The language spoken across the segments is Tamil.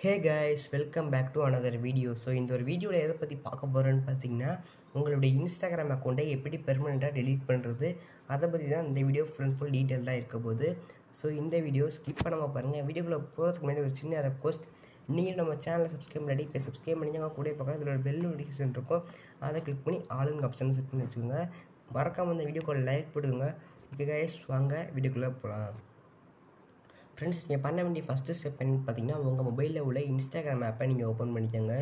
hey guys welcome back to another video so இந்த ஒரு வீடியோவில் எதை பற்றி பார்க்க போகிறோன்னு பார்த்தீங்கன்னா உங்களுடைய இன்ஸ்டாகிராம் அக்கௌண்ட்டை எப்படி பெர்மனெண்ட்டாக delete பண்ணுறது அதை பற்றி தான் இந்த வீடியோ ஃபுல் அண்ட் ஃபுல் டீட்டெயிலாக இருக்க போகுது ஸோ இந்த வீடியோ ஸ்கிப் பண்ணாமல் பாருங்கள் வீடியோக்குள்ளே போகிறதுக்கு முன்னாடி ஒரு சின்ன ரெக்வஸ்ட் நீங்கள் நம்ம சேனலை சப்ஸ்கிரைப் பண்ணி இப்போ சப்ஸ்கிரைப் பண்ணிங்க கூட பக்கத்தில் ஒரு பெல் நோட்டிஃபிகேஷன் இருக்கும் அதை கிளிக் பண்ணி ஆளுங்க ஆப்ஷன் செட் பண்ணி வச்சுக்கோங்க மறக்காமல் இந்த வீடியோக்கு லைக் போடுங்க ஓகே கைஸ் வாங்க வீடியோக்குள்ளே போகலாம் ஃப்ரெண்ட்ஸ் நீங்கள் பண்ண வேண்டிய ஃபஸ்ட்டு ஸ்டெப் என்னன்னு பார்த்தீங்கன்னா உங்கள் மொபைலில் உள்ள இன்ஸ்டாகிராம் ஆப்பை நீங்கள் ஓப்பன் பண்ணிக்கோங்க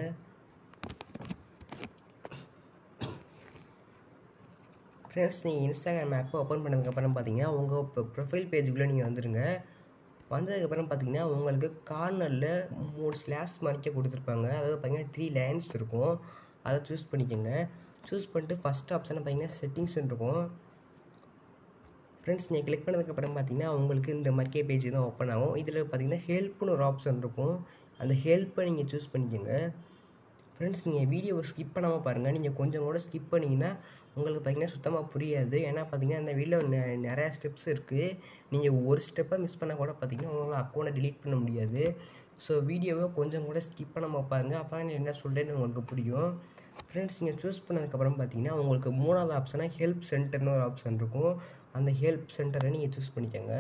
ஃப்ரெண்ட்ஸ் நீங்கள் இன்ஸ்டாகிராம் ஆப்பை ஓப்பன் பண்ணதுக்கப்புறம் பார்த்தீங்கன்னா உங்கள் இப்போ ப்ரொஃபைல் பேஜுக்குள்ளே நீங்கள் வந்துடுங்க வந்ததுக்கப்புறம் பார்த்தீங்கன்னா உங்களுக்கு கார்னரில் மூணு ஸ்லாஷ் மார்க்கே கொடுத்துருப்பாங்க அதாவது பார்த்தீங்கன்னா த்ரீ லைன்ஸ் இருக்கும் அதை சூஸ் பண்ணிக்கோங்க சூஸ் பண்ணிட்டு ஃபஸ்ட் ஆப்ஷனை பார்த்தீங்கன்னா செட்டிங்ஸ் இருக்கும் ஃப்ரெண்ட்ஸ் நீங்கள் கிளிக் பண்ணதுக்கப்புறம் பார்த்தீங்கன்னா உங்களுக்கு இந்த மர்க்கே பேஜ் தான் ஓப்பன் ஆகும் இதில் பார்த்தீங்கன்னா ஹெல்ப்னு ஒரு ஆப்ஷன் இருக்கும் அந்த ஹெல்ப்பை நீங்கள் சூஸ் பண்ணிக்கோங்க ஃப்ரெண்ட்ஸ் நீங்கள் வீடியோவை ஸ்கிப் பண்ணாமல் பாருங்கள் நீங்கள் கொஞ்சம் கூட ஸ்கிப் பண்ணிங்கன்னா உங்களுக்கு பார்த்தீங்கன்னா சுத்தமாக புரியாது ஏன்னா பார்த்தீங்கன்னா அந்த வீடியோவில் நிறையா ஸ்டெப்ஸ் இருக்குது நீங்கள் ஒரு ஸ்டெப்பை மிஸ் பண்ணால் கூட பார்த்தீங்கன்னா உங்களால் அக்கௌண்ட்டை delete பண்ண முடியாது ஸோ வீடியோவை கொஞ்சம் கூட ஸ்கிப் பண்ணாமல் பாருங்கள் அப்போ தான் என்ன சொல்கிறேன்னு உங்களுக்கு புரியும் ஃப்ரெண்ட்ஸ் நீங்கள் சூஸ் பண்ணதுக்கப்புறம் பார்த்தீங்கன்னா உங்களுக்கு மூணாவது ஆப்ஷனாக ஹெல்ப் சென்டர்னு ஒரு ஆப்ஷன் இருக்கும் அந்த ஹெல்ப் சென்டரை நீங்கள் சூஸ் பண்ணிக்கோங்க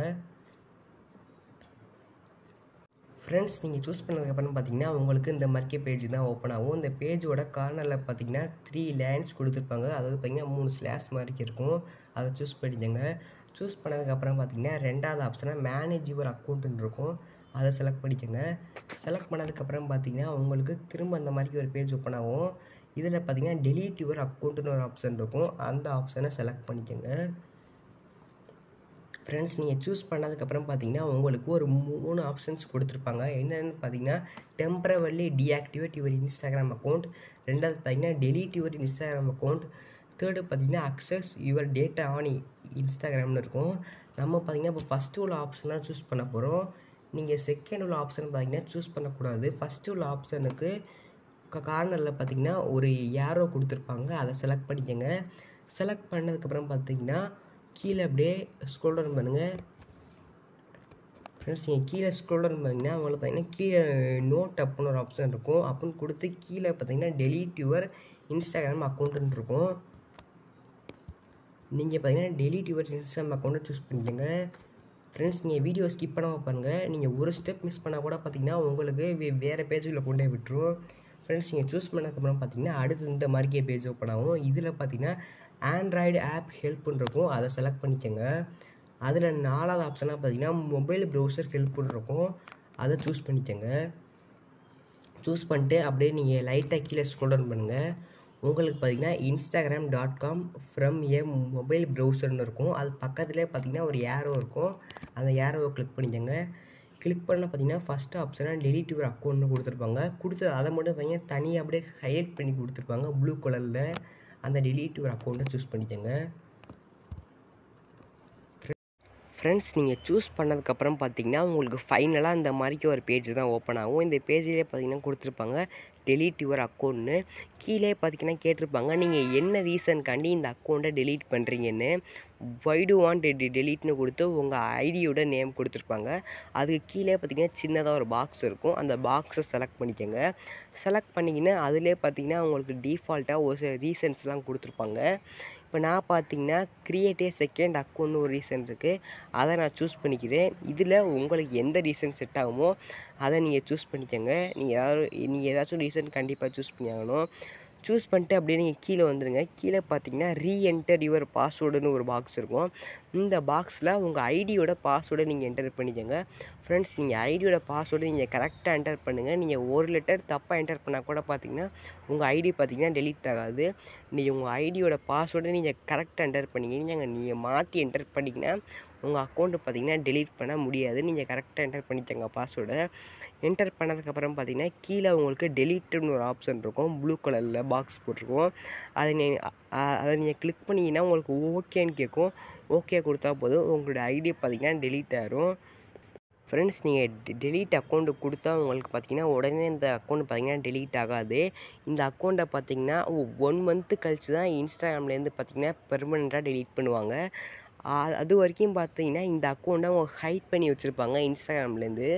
ஃப்ரெண்ட்ஸ் நீங்கள் சூஸ் பண்ணதுக்கப்புறம் பார்த்தீங்கன்னா உங்களுக்கு இந்த மர்க்கே பேஜ் தான் ஓப்பன் ஆகும் இந்த பேஜோட கார்னரில் பார்த்தீங்கன்னா த்ரீ லைன்ஸ் கொடுத்துருப்பாங்க அதாவது பார்த்தீங்கன்னா மூணு ஸ்லாஷ் மாதிரி இருக்கும் அதை சூஸ் பண்ணிக்கோங்க சூஸ் பண்ணதுக்கப்புறம் பார்த்தீங்கன்னா ரெண்டாவது ஆப்ஷனாக மேனேஜ் யுவர் அக்கௌண்ட்டுன்னு இருக்கும் அதை செலக்ட் பண்ணிக்கோங்க செலக்ட் பண்ணதுக்கப்புறம் பார்த்தீங்கன்னா உங்களுக்கு திரும்ப அந்த மாதிரி ஒரு பேஜ் ஓப்பன் ஆகும் இதில் பார்த்தீங்கன்னா delete யுவர் அக்கௌண்ட்டுன்னு ஒரு ஆப்ஷன் இருக்கும் அந்த ஆப்ஷனை செலக்ட் பண்ணிக்கோங்க ஃப்ரெண்ட்ஸ் நீங்கள் சூஸ் பண்ணதுக்கப்புறம் பார்த்தீங்கன்னா உங்களுக்கு ஒரு மூணு ஆப்ஷன்ஸ் கொடுத்துருப்பாங்க என்னென்னு பார்த்தீங்கன்னா temporarily deactivate your Instagram account ரெண்டாவது பார்த்தீங்கன்னா delete your Instagram account third பார்த்தீங்கன்னா அக்சஸ் யுவர் டேட்டா ஆன் இன்ஸ்டாகிராம்னு இருக்கும் நம்ம பார்த்தீங்கன்னா இப்போ ஃபஸ்ட்டு உள்ள ஆப்ஷன் தான் சூஸ் பண்ண போகிறோம் நீங்கள் செகண்ட் உள்ள ஆப்ஷன் பார்த்தீங்கன்னா சூஸ் பண்ணக்கூடாது ஃபஸ்ட்டு உள்ள ஆப்ஷனுக்கு கார்னரில் பார்த்தீங்கன்னா ஒரு ஏரோ கொடுத்துருப்பாங்க அதை செலக்ட் பண்ணிக்கோங்க செலக்ட் பண்ணதுக்கப்புறம் பார்த்தீங்கன்னா கீழே அப்படியே ஸ்க்ரோல் டவுன் பண்ணுங்கள் ஃப்ரெண்ட்ஸ் நீங்கள் கீழே ஸ்க்ரோல் டவுன் பண்ணிங்கன்னா உங்களுக்கு பார்த்தீங்கன்னா கீழே நோட் அப்புன்னு ஒரு ஆப்ஷன் இருக்கும் அப்படின்னு கொடுத்து கீழே பார்த்தீங்கன்னா delete யுவர் இன்ஸ்டாகிராம் அக்கௌண்ட்டுன்னு இருக்கும் நீங்கள் பார்த்தீங்கன்னா delete யுவர் இன்ஸ்டாகிராம் அக்கௌண்ட்டை சூஸ் பண்ணிக்கோங்க ஃப்ரெண்ட்ஸ் நீங்கள் வீடியோ ஸ்கிப் பண்ணாமல் பாருங்கள் நீங்கள் ஒரு ஸ்டெப் மிஸ் பண்ணால் கூட பார்த்தீங்கன்னா உங்களுக்கு வே வேறு பேஜுக்குள்ளே கொண்டு போய் விட்டுரும் ஃப்ரெண்ட்ஸ் நீங்கள் சூஸ் பண்ணதுக்கப்புறம் பார்த்தீங்கன்னா அடுத்து இந்த மாதிரிக்கே பேஜ் ஓப்பன் ஆகும் இதில் பார்த்தீங்கன்னா ஆண்ட்ராய்டு ஆப் ஹெல்ப்னு இருக்கும் அதை செலக்ட் பண்ணிக்கோங்க அதில் நாலாவது ஆப்ஷனாக பார்த்தீங்கன்னா மொபைல் ப்ரௌசர் ஹெல்ப்னு இருக்கும் அதை சூஸ் பண்ணிக்கோங்க சூஸ் பண்ணிட்டு அப்படியே நீங்கள் லைட்டாக கீழே ஸ்க்ரோல் டவுன் பண்ணுங்கள் உங்களுக்கு பார்த்தீங்கன்னா Instagram dot com from a mobile ப்ரௌசர்னு இருக்கும் அது பக்கத்துலேயே பார்த்தீங்கன்னா ஒரு ஏரோ இருக்கும் அந்த ஏரோவை கிளிக் பண்ணிக்கோங்க கிளிக் பண்ண பார்த்தீங்கன்னா ஃபஸ்ட் ஆப்ஷனாக delete யுவர் அக்கௌண்ட்னு கொடுத்துருப்பாங்க கொடுத்து அதை மட்டும் பார்த்தீங்கன்னா தனியாக அப்படியே ஹைலைட் பண்ணி கொடுத்துருப்பாங்க ப்ளூ கலரில் அந்த delete யுவர் அக்கௌண்ட்டை சூஸ் பண்ணிக்கோங்க ஃப்ரெண்ட்ஸ் நீங்கள் சூஸ் பண்ணதுக்கப்புறம் பார்த்தீங்கன்னா உங்களுக்கு ஃபைனலாக இந்த மாதிரிக்கு ஒரு பேஜ் தான் ஓப்பன் ஆகும் இந்த பேஜ்லேயே பார்த்தீங்கன்னா கொடுத்துருப்பாங்க delete யுவர் அக்கௌண்ட்னு கீழே பார்த்தீங்கன்னா கேட்டிருப்பாங்க நீங்கள் என்ன ரீசன்காண்டி இந்த அக்கௌண்ட்டை delete பண்ணுறீங்கன்னு வை டு வாண்ட் டெலீட்னு கொடுத்து உங்கள் ஐடியோட நேம் கொடுத்துருப்பாங்க அதுக்கு கீழே பார்த்தீங்கன்னா சின்னதாக ஒரு பாக்ஸ் இருக்கும் அந்த பாக்ஸை செலக்ட் பண்ணிக்கோங்க செலக்ட் பண்ணிக்கின்னு அதிலே பார்த்தீங்கன்னா உங்களுக்கு டிஃபால்ட்டாக ஒரு சில ரீசன்ஸ்லாம் கொடுத்துருப்பாங்க இப்போ நான் பார்த்தீங்கன்னா கிரியேட்டே செகண்ட் அக்கௌண்ட்னு ஒரு ரீசன் இருக்குது அதை நான் சூஸ் பண்ணிக்கிறேன் இதில் உங்களுக்கு எந்த ரீசன் செட் ஆகுமோ அதை நீங்கள் சூஸ் பண்ணிக்கோங்க நீங்கள் ஏதாவது நீங்கள் ஏதாச்சும் ரீசன் கண்டிப்பாக சூஸ் பண்ணி ஆகணும் சூஸ் பண்ணிட்டு அப்படியே நீங்கள் கீழே வந்துடுங்க கீழே பார்த்தீங்கன்னா ரீஎன்டர் யுவர் பாஸ்வேர்டுன்னு ஒரு பாக்ஸ் இருக்கும் இந்த பாக்ஸில் உங்கள் ஐடியோட பாஸ்வேர்டை நீங்கள் என்டர் பண்ணிக்கோங்க ஃப்ரெண்ட்ஸ் நீங்கள் ஐடியோட பாஸ்வேர்டு நீங்கள் கரெக்டாக என்டர் பண்ணுங்கள் நீங்கள் ஒரு லெட்டர் தப்பாக என்டர் பண்ணால் கூட பார்த்தீங்கன்னா உங்கள் ஐடி பார்த்தீங்கன்னா delete ஆகாது நீங்கள் உங்கள் ஐடியோட பாஸ்வேர்டை நீங்கள் கரெக்டாக என்டர் பண்ணிக்கிங்க நீங்கள் மாற்றி என்டர் பண்ணிங்கன்னா உங்கள் அக்கௌண்ட்டு பார்த்தீங்கன்னா delete பண்ண முடியாது நீங்கள் கரெக்டாக என்டர் பண்ணிக்கோங்க பாஸ்வேர்டை என்டர் பண்ணதுக்கப்புறம் பார்த்தீங்கன்னா கீழே உங்களுக்கு டெலீட்டுன்னு ஒரு ஆப்ஷன் இருக்கும் ப்ளூ கலரில் பாக்ஸ் போட்டிருக்கும் அதை நீ அதை நீங்கள் கிளிக் பண்ணிங்கன்னா உங்களுக்கு ஓகேன்னு கேட்கும் ஓகே கொடுத்தா போதும் உங்களோட ஐடி பார்த்தீங்கன்னா delete ஆயிரும் ஃப்ரெண்ட்ஸ் நீங்கள் delete அக்கௌண்ட்டு கொடுத்தா உங்களுக்கு பார்த்தீங்கன்னா உடனே இந்த அக்கௌண்ட் பார்த்தீங்கன்னா delete ஆகாது இந்த அக்கௌண்ட்டை பார்த்தீங்கன்னா ஒன் மந்த்து கழிச்சு தான் இன்ஸ்டாகிராம்லேருந்து பார்த்தீங்கன்னா பெர்மனெண்ட்டாக delete பண்ணுவாங்க ஆ- அது வரைக்கும் பார்த்தீங்கன்னா இந்த அக்கௌண்ட்டை அவங்க ஹைட் பண்ணி வச்சுருப்பாங்க இன்ஸ்டாகிராம்லேருந்து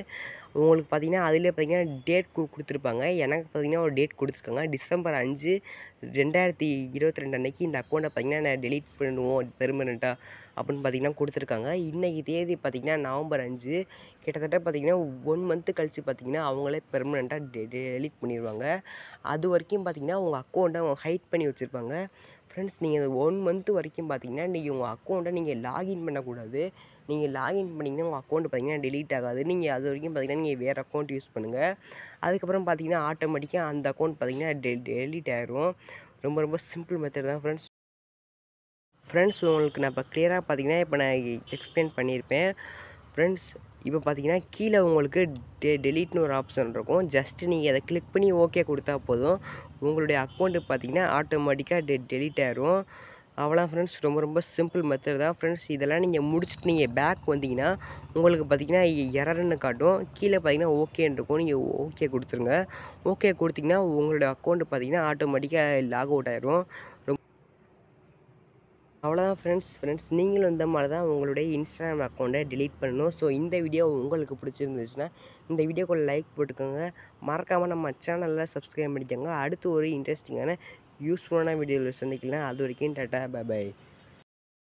உங்களுக்கு பார்த்தீங்கன்னா அதிலே பார்த்தீங்கன்னா டேட் கு கொடுத்துருப்பாங்க எனக்கு பார்த்தீங்கன்னா ஒரு டேட் கொடுத்துருக்காங்க டிசம்பர் அஞ்சு ரெண்டாயிரத்தி இருபத்தி ரெண்டு அன்னைக்கு இந்த அக்கௌண்ட்டை பார்த்தீங்கன்னா நான் டெலீட் பண்ணுவோம் பெர்மனெண்ட்டாக அப்படின்னு பார்த்தீங்கன்னா கொடுத்துருக்காங்க இன்றைக்கி தேதி பார்த்தீங்கன்னா நவம்பர் அஞ்சு கிட்டத்தட்ட பார்த்தீங்கன்னா ஒன் மந்த்து கழித்து பார்த்தீங்கன்னா அவங்களே பெர்மனெண்ட்டாக டெ டெலீட் பண்ணிடுவாங்க அது வரைக்கும் பார்த்தீங்கன்னா உங்கள் அக்கௌண்ட்டை அவங்க ஹைட் பண்ணி வச்சுருப்பாங்க ஃப்ரெண்ட்ஸ் நீங்கள் இந்த ஒன் மந்த்து வரைக்கும் பார்த்தீங்கன்னா நீங்கள் உங்கள் அக்கௌண்ட்டை நீங்கள் லாகின் பண்ணக்கூடாது நீங்கள் லாகின் பண்ணிங்கன்னா உங்கள் அக்கௌண்ட் பார்த்தீங்கன்னா டெலீட் ஆகாது நீங்கள் அது வரைக்கும் பார்த்தீங்கன்னா நீங்கள் வேறு அக்கௌண்ட் யூஸ் பண்ணுங்கள் அதுக்கப்புறம் பார்த்தீங்கன்னா ஆட்டோமேட்டிக்காக அந்த அக்கௌண்ட் பார்த்தீங்கன்னா டெ டெலீட் ஆயிரும் ரொம்ப ரொம்ப சிம்பிள் மெத்தட் தான் ஃப்ரெண்ட்ஸ் ஃப்ரெண்ட்ஸ் உங்களுக்கு நான் இப்போ கிளியராக பார்த்தீங்கன்னா இப்போ நான் எக்ஸ்பிளைன் பண்ணியிருப்பேன் ஃப்ரெண்ட்ஸ் இப்போ பார்த்தீங்கன்னா கீழே உங்களுக்கு டெ டெலீட்னு ஒரு ஆப்ஷன் இருக்கும் ஜஸ்ட்டு நீங்கள் அதை கிளிக் பண்ணி ஓகே கொடுத்தா போதும் உங்களுடைய அக்கௌண்ட்டு பார்த்தீங்கன்னா ஆட்டோமேட்டிக்காக டெ டெலீட் ஆயிரும் அவ்வளோ ஃப்ரெண்ட்ஸ் ரொம்ப ரொம்ப சிம்பிள் மெத்தட் தான் ஃப்ரெண்ட்ஸ் இதெல்லாம் நீங்கள் முடிச்சுட்டு நீங்கள் பேக் வந்தீங்கன்னா உங்களுக்கு பார்த்தீங்கன்னா எரர்னு காட்டும் கீழே பார்த்தீங்கன்னா ஓகேன்னு இருக்கும் நீங்கள் ஓகே கொடுத்துருங்க ஓகே கொடுத்தீங்கன்னா உங்களுடைய அக்கௌண்ட்டு பார்த்தீங்கன்னா ஆட்டோமேட்டிக்காக லாக் அவுட் ஆயிரும் ரொம்ப அவ்வளோதான் ஃப்ரெண்ட்ஸ் ஃப்ரெண்ட்ஸ் நீங்களும் இந்த மாதிரி தான் உங்களுடைய இன்ஸ்டாகிராம் அக்கௌண்ட்டை delete பண்ணணும் ஸோ இந்த வீடியோ உங்களுக்கு பிடிச்சிருந்துச்சுன்னா இந்த வீடியோக்கு லைக் போட்டுக்கோங்க மறக்காமல் நம்ம சேனலில் சப்ஸ்கிரைப் பண்ணிக்கோங்க அடுத்து ஒரு இன்ட்ரெஸ்டிங்கான யூஸ்ஃபுல்லான வீடியோவில் சந்திக்கலாம் அது வரைக்கும் டாட்டா பை